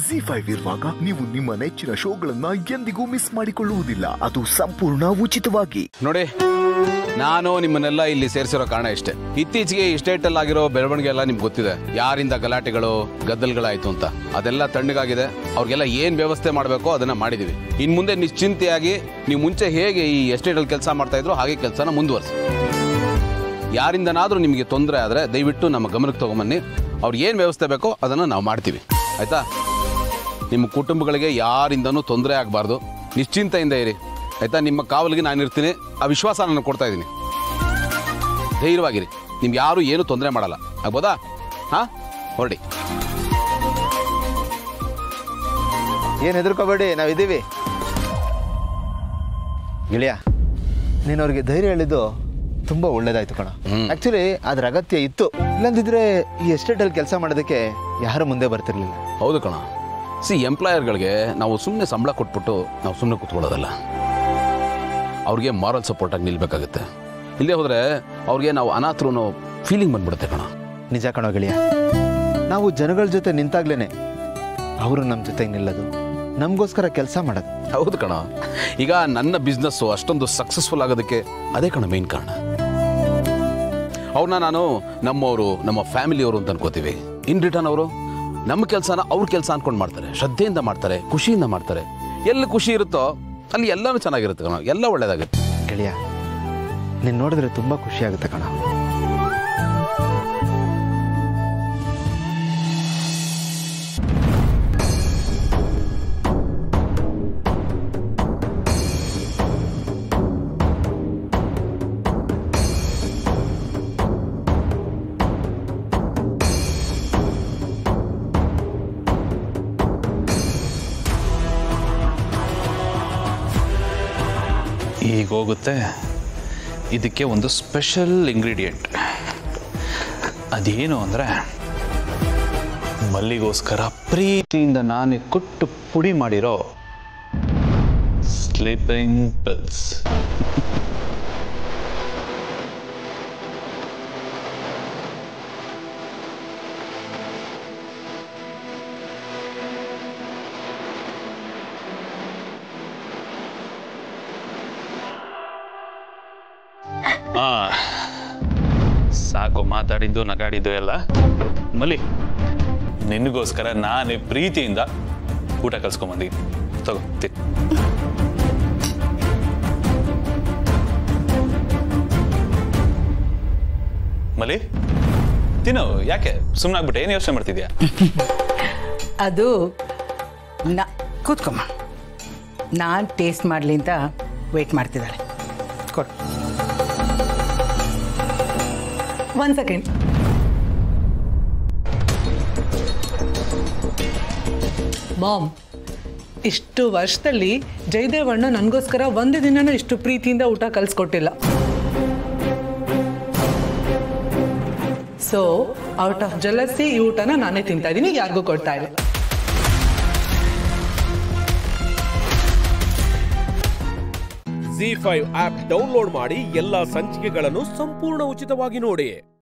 G five ಇರುವಾಗ ನೀವು ನಿಮ್ಮ ನೆಚ್ಚಿನ ಶೋಗಳನ್ನ ಎಂದಿಗೂ ಮಿಸ್ ಮಾಡಿಕೊಳ್ಳುವುದಿಲ್ಲ ಅದು ಸಂಪೂರ್ಣ ಉಚಿತವಾಗಿ ನೋಡಿ ನಾನು ನಿಮ್ಮನ್ನೆಲ್ಲ ಇಲ್ಲಿ ಸೇರಿಸಿರೋ ಕಾರಣ ಇಷ್ಟೇ ಇತ್ತೀಚೆಗೆ ಈ ಸ್ಟೇಟಲ್ಲಿ ಆಗಿರೋ ಬೆಳವಣಿಗೆ ಎಲ್ಲ ನಿಮ್ಗೆ ಗೊತ್ತಿದೆ ಯಾರಿಂದ ಗಲಾಟೆಗಳು ಗದ್ದಲ್ಗಳಾಯ್ತು ಅಂತ ಅದೆಲ್ಲ ತಣ್ಣಗಾಗಿದೆ ಅವ್ರಿಗೆಲ್ಲ ಏನ್ ವ್ಯವಸ್ಥೆ ಮಾಡಬೇಕೋ ಅದನ್ನ ಮಾಡಿದೀವಿ ಇನ್ ಮುಂದೆ ನಿಶ್ಚಿಂತೆಯಾಗಿ ನೀವು ಮುಂಚೆ ಹೇಗೆ ಈ ಎಸ್ಟೇಟಲ್ಲಿ ಕೆಲಸ ಮಾಡ್ತಾ ಇದ್ರು ಹಾಗೆ ಕೆಲಸನ ಮುಂದುವರಿಸಿ ಯಾರಿಂದನಾದ್ರೂ ನಿಮಗೆ ತೊಂದರೆ ಆದರೆ ದಯವಿಟ್ಟು ನಮ್ಮ ಗಮನಕ್ಕೆ ತಗೊಂಬನ್ನಿ ಅವ್ರು ಏನು ವ್ಯವಸ್ಥೆ ಬೇಕೋ ಅದನ್ನು ನಾವು ಮಾಡ್ತೀವಿ ಆಯ್ತಾ ನಿಮ್ಮ ಕುಟುಂಬಗಳಿಗೆ ಯಾರಿಂದನೂ ತೊಂದರೆ ಆಗಬಾರ್ದು ನಿಶ್ಚಿಂತೆಯಿಂದ ಇರಿ ಆಯ್ತಾ ನಿಮ್ಮ ಕಾವಲಿಗೆ ನಾನು ಇರ್ತೀನಿ ಆ ವಿಶ್ವಾಸ ನಾನು ಕೊಡ್ತಾ ಇದ್ದೀನಿ ಧೈರ್ಯವಾಗಿರಿ ನಿಮ್ಗೆ ಯಾರು ಏನು ತೊಂದರೆ ಮಾಡಲ್ಲ ಆಗ್ಬೋದಾ ಹಾಂ ಹೊರಡಿ ಏನು ಹೆದರ್ಕೋಬೇಡಿ ನಾವಿದ್ದೀವಿ ಗೆಳೆಯ ನೀನು ಅವ್ರಿಗೆ ಧೈರ್ಯ ಹೇಳಿದ್ದು ತುಂಬ ಒಳ್ಳೇದಾಯ್ತು ಕಣ ಆ್ಯಕ್ಚುಲಿ ಅದ್ರ ಅಗತ್ಯ ಇತ್ತು ಇಲ್ಲಂದಿದ್ರೆ ಈ ಎಸ್ಟೇಟಲ್ಲಿ ಕೆಲಸ ಮಾಡೋದಕ್ಕೆ ಯಾರು ಮುಂದೆ ಬರ್ತಿರ್ಲಿಲ್ಲ ಹೌದು ಕಣ ಸಿ ಎಂಪ್ಲಾಯರ್ಗಳಿಗೆ ನಾವು ಸುಮ್ಮನೆ ಸಂಬಳ ಕೊಟ್ಬಿಟ್ಟು ನಾವು ಸುಮ್ಮನೆ ಕೂತ್ಕೊಳ್ಳೋದಲ್ಲ ಅವ್ರಿಗೆ ಮಾರಲ್ ಸಪೋರ್ಟಾಗಿ ನಿಲ್ಬೇಕಾಗುತ್ತೆ ಇಲ್ಲೇ ಹೋದರೆ ಅವ್ರಿಗೆ ನಾವು ಅನಾಥರು ಫೀಲಿಂಗ್ ಬಂದ್ಬಿಡುತ್ತೆ ಕಣ ನಿಜ ಕಣೋ ಗೆಳೆಯ ನಾವು ಜನಗಳ ಜೊತೆ ನಿಂತಾಗ್ಲೇನೆ ಅವರು ನಮ್ಮ ಜೊತೆಗೆ ನಿಲ್ಲೋದು ನಮಗೋಸ್ಕರ ಕೆಲಸ ಮಾಡೋದು ಹೌದು ಕಣ ಈಗ ನನ್ನ ಬಿಸ್ನೆಸ್ಸು ಅಷ್ಟೊಂದು ಸಕ್ಸಸ್ಫುಲ್ ಆಗೋದಕ್ಕೆ ಅದೇ ಕಣ ಮೇನ್ ಕಾರಣ ಅವ್ರನ್ನ ನಾನು ನಮ್ಮವರು ನಮ್ಮ ಫ್ಯಾಮಿಲಿಯವರು ಅಂತ ಅನ್ಕೋತೀವಿ ಇನ್ ರಿಟರ್ನ್ ಅವರು ನಮ್ಮ ಕೆಲಸನ ಅವ್ರ ಕೆಲಸ ಅನ್ಕೊಂಡು ಮಾಡ್ತಾರೆ ಶ್ರದ್ಧೆಯಿಂದ ಮಾಡ್ತಾರೆ ಖುಷಿಯಿಂದ ಮಾಡ್ತಾರೆ ಎಲ್ಲಿ ಖುಷಿ ಇರುತ್ತೋ ಅಲ್ಲಿ ಎಲ್ಲನೂ ಚೆನ್ನಾಗಿರುತ್ತೆ ಕಣ ಎಲ್ಲ ಒಳ್ಳೇದಾಗುತ್ತೆ ಗೆಳೆಯ ನೀನು ನೋಡಿದ್ರೆ ತುಂಬ ಖುಷಿ ಆಗುತ್ತೆ ಕಣ ಈಗ ಹೋಗುತ್ತೆ ಇದಕ್ಕೆ ಒಂದು ಸ್ಪೆಷಲ್ ಇಂಗ್ರೀಡಿಯೆಂಟ್ ಅದೇನು ಅಂದರೆ ಮಲ್ಲಿಗೋಸ್ಕರ ಪ್ರೀತಿಯಿಂದ ನಾನೇ ಕೊಟ್ಟು ಪುಡಿ ಮಾಡಿರೋ ಸ್ಲೀಪಿಂಗ್ ಪಿಲ್ಸ್ ಆ ಸಾಕು ಮಾತಾಡಿದ್ದು ನಗಾಡಿದ್ದು ಎಲ್ಲ ಮಲಿ ನಿನಗೋಸ್ಕರ ನಾನೇ ಪ್ರೀತಿಯಿಂದ ಊಟ ಕಲ್ಸ್ಕೊಂಬಂದಿದ್ದೀನಿ ತಗೋ ತಿನ್ ಮಲಿ ತಿನ್ನು ಯಾಕೆ ಸುಮ್ಮನಾಗ್ಬಿಟ್ಟೆ ಏನು ಯೋಚನೆ ಮಾಡ್ತಿದ್ಯಾ ಅದು ನಾ ಕೂತ್ಕೊಮ್ಮ ನಾನು ಟೇಸ್ಟ್ ಮಾಡಲಿ ಅಂತ ವೆಯ್ಟ್ ಮಾಡ್ತಿದ್ದಾಳೆ ಕೊಡು ಒನ್ ಸೆಕೆಂಡ್ ಮಾಮ್ ಇಷ್ಟು ವರ್ಷದಲ್ಲಿ ಜಯದೇವಣ್ಣ ನನಗೋಸ್ಕರ ಒಂದು ದಿನನೂ ಇಷ್ಟು ಪ್ರೀತಿಯಿಂದ ಊಟ ಕಲಿಸ್ಕೊಟ್ಟಿಲ್ಲ ಸೊ ಔಟ್ ಆಫ್ ಜಲಸಿ ಈ ಊಟನ ನಾನೇ ತಿಂತಾ ಇದ್ದೀನಿ ಯಾರಿಗೂ ಕೊಡ್ತಾ ಇಲ್ಲ ಜಿ ಫೈವ್ ಆಪ್ ಡೌನ್ಲೋಡ್ ಮಾಡಿ ಎಲ್ಲಾ ಸಂಚಿಕೆಗಳನ್ನು ಸಂಪೂರ್ಣ ಉಚಿತವಾಗಿ ನೋಡಿ